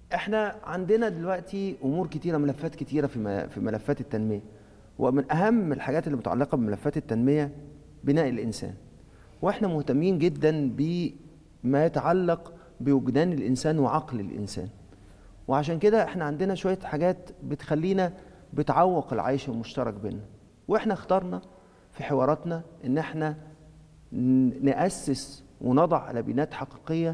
احنا عندنا دلوقتي امور كتيره ملفات كتيره في م- في ملفات التنميه ومن اهم الحاجات اللي متعلقه بملفات التنميه بناء الانسان واحنا مهتمين جدا بما يتعلق بوجدان الانسان وعقل الانسان وعشان كده احنا عندنا شويه حاجات بتخلينا بتعوق العيش المشترك بيننا واحنا اخترنا في حواراتنا ان احنا ن- ناسس ونضع لبنات حقيقيه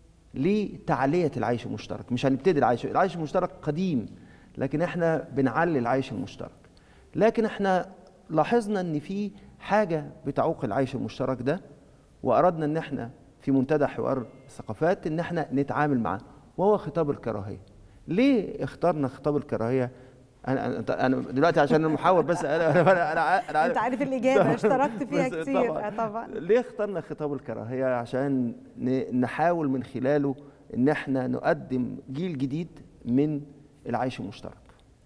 لتعليه العيش المشترك مش هنبتدي العيش العيش المشترك قديم لكن احنا بنعلي العيش المشترك لكن احنا لاحظنا ان في حاجه بتعوق العيش المشترك ده واردنا ان احنا في منتدى حوار الثقافات ان احنا نتعامل معاه وهو خطاب الكراهيه ليه اخترنا خطاب الكراهيه انا انا أنا دلوقتي عشان المحاور بس انا انا انا, أنا, أنا انت عارف الاجابه اشتركت فيها بس كتير طبعاً. آه، طبعا ليه اخترنا خطاب الكراهيه عشان ن- نحاول من خلاله ان احنا نقدم جيل جديد من العيش المشترك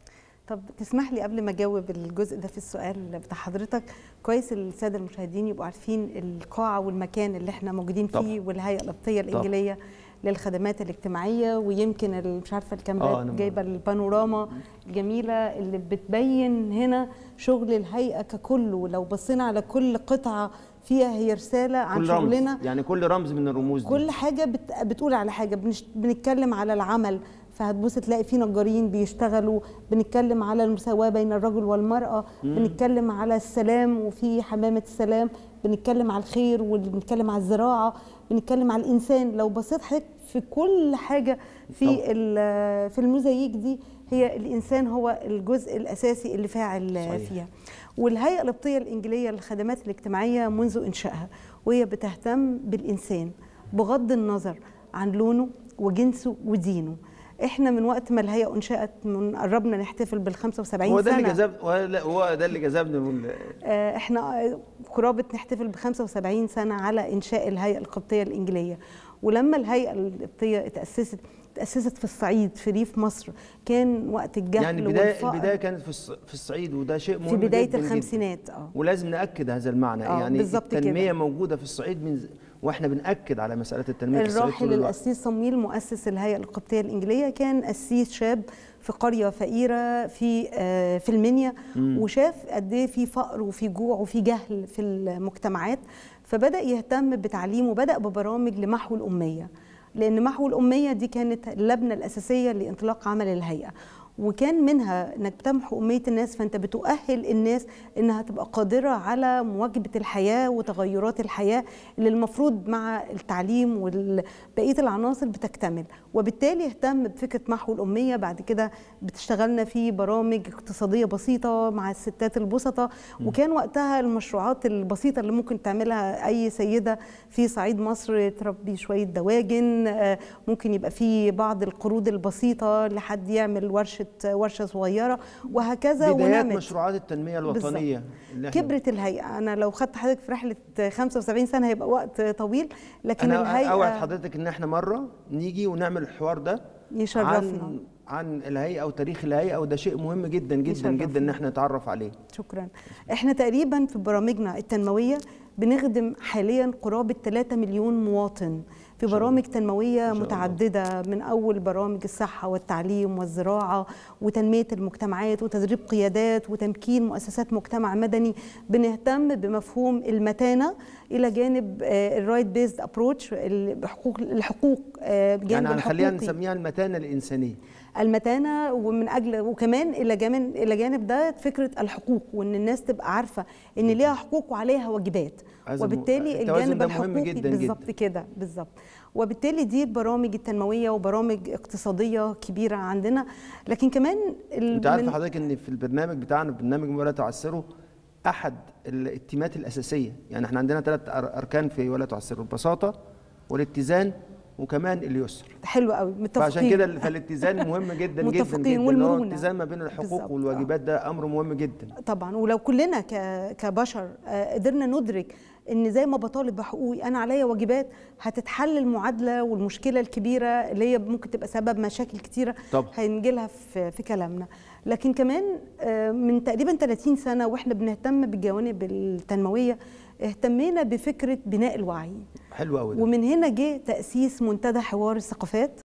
طب تسمح لي قبل ما اجاوب الجزء ده في السؤال بتاع حضرتك كويس الساده المشاهدين يبقوا عارفين القاعه والمكان اللي احنا موجودين فيه طبعاً. والهيئه القبطيه الانجيليه للخدمات الاجتماعيه ويمكن ال- مش عارفه آه، أنا الكاميرات م- جايبه البانوراما الجميله اللي بتبين هنا شغل الهيئه ككل لو بصينا على كل قطعه فيها هي رساله عن كل شغلنا رمز يعني كل رمز من الرموز دي كل حاجه بت... بتقول على حاجه بنش... بنتكلم على العمل فهتبص تلاقي في نجارين بيشتغلوا بنتكلم على المساواه بين الرجل والمراه بنتكلم على السلام وفي حمامه السلام بنتكلم على الخير وبنتكلم على الزراعه بنتكلم على الانسان لو بصيت حضرتك في كل حاجه في طبعاً. ال- في الموزاييك دي هي الانسان هو الجزء الاساسي اللي فاعل صحيح. فيها والهيئه القبطيه الانجيليه للخدمات الاجتماعيه منذ انشائها وهي بتهتم بالانسان بغض النظر عن لونه وجنسه ودينه احنا من وقت ما الهيئه انشات من قربنا نحتفل بال 75 هو ده سنه اللي جذب هو لا- هو ده اللي جذبني من آه، احنا آه، قرابه نحتفل ب 75 سنه على انشاء الهيئه القبطيه الانجيليه ولما الهيئه القبطيه اتاسست اتاسست في الصعيد في ريف مصر كان وقت الجهل يعني البدايه والفقر البدايه كانت في الص- في الصعيد وده شيء مهم في بدايه جداً جداً. الخمسينات اه ولازم ناكد هذا المعنى آه، يعني بالظبط كده. التنميه موجوده في الصعيد من ز- واحنا بناكد على مساله التنميه في الصعيد الراحل طول الوقت القسيس صمويل مؤسس الهيئه القبطيه الانجيليه كان قسيس شاب في قريه فقيره في آه، في المنيا وشاف قد ايه في فقر وفي جوع وفي جهل في المجتمعات فبدا يهتم بتعليم وبدا ببرامج لمحو الاميه لان محو الاميه دي كانت اللبنه الاساسيه لانطلاق عمل الهيئه وكان منها انك بتمحو اميه الناس فانت بتؤهل الناس انها تبقى قادره على مواكبه الحياه وتغيرات الحياه اللي المفروض مع التعليم وبقيه العناصر بتكتمل وبالتالي اهتم بفكره محو الاميه بعد كده بتشتغلنا في برامج اقتصاديه بسيطه مع الستات البسطة وكان وقتها المشروعات البسيطه اللي ممكن تعملها اي سيده في صعيد مصر تربي شويه دواجن آه، ممكن يبقى في بعض القروض البسيطه لحد يعمل ورشه ورشه صغيره وهكذا بدايات ونمت مشروعات التنميه الوطنيه اللي إحنا- كبرت الهيئه انا لو خدت حضرتك في رحله 75 سنه هيبقى وقت طويل لكن انا الهيئه اوعد حضرتك ان احنا مره نيجي ونعمل الحوار ده يشرفنا عن عن الهيئه وتاريخ الهيئه وده شيء مهم جدا جدا يشرفنا. جدا ان احنا نتعرف عليه شكرا احنا تقريبا في برامجنا التنمويه بنخدم حاليا قرابه 3 مليون مواطن في شاء برامج تنمويه شاء الله. متعدده من اول برامج الصحه والتعليم والزراعه وتنميه المجتمعات وتدريب قيادات وتمكين مؤسسات مجتمع مدني بنهتم بمفهوم المتانه الى جانب الرايت بيزد ابروتش الحقوق الحقوق آه، جانب يعني هنخليها الحقوقي. نسميها المتانه الانسانيه المتانه ومن اجل وكمان الى جانب الى جانب ده فكره الحقوق وان الناس تبقى عارفه ان ليها حقوق وعليها واجبات هذا وبالتالي التوازن الجانب ده مهم الحقوقي جداً بالظبط جداً. كده بالظبط وبالتالي دي البرامج التنمويه وبرامج اقتصاديه كبيره عندنا لكن كمان ال- انت عارف من- حضرتك ان في البرنامج بتاعنا برنامج ولا تعسروا احد ال- التيمات الاساسيه يعني احنا عندنا ثلاث اركان في ولا تعسروا البساطه والاتزان وكمان اليسر حلو قوي متفقين فعشان كده فالاتزان مهم جدا جدا متفقين جدا إن هو والمرونة. الاتزان ما بين الحقوق بالظبط، والواجبات ده امر مهم جدا طبعا ولو كلنا ك- كبشر آه، قدرنا ندرك ان زي ما بطالب بحقوقي انا عليا واجبات هتتحل المعادله والمشكله الكبيره اللي هي ممكن تبقى سبب مشاكل كتيره طبعا. هنجي لها في في كلامنا لكن كمان آه، من تقريبا 30 سنه واحنا بنهتم بالجوانب التنمويه اهتمينا بفكره بناء الوعي حلو قوي ده ومن هنا جه تاسيس منتدى حوار الثقافات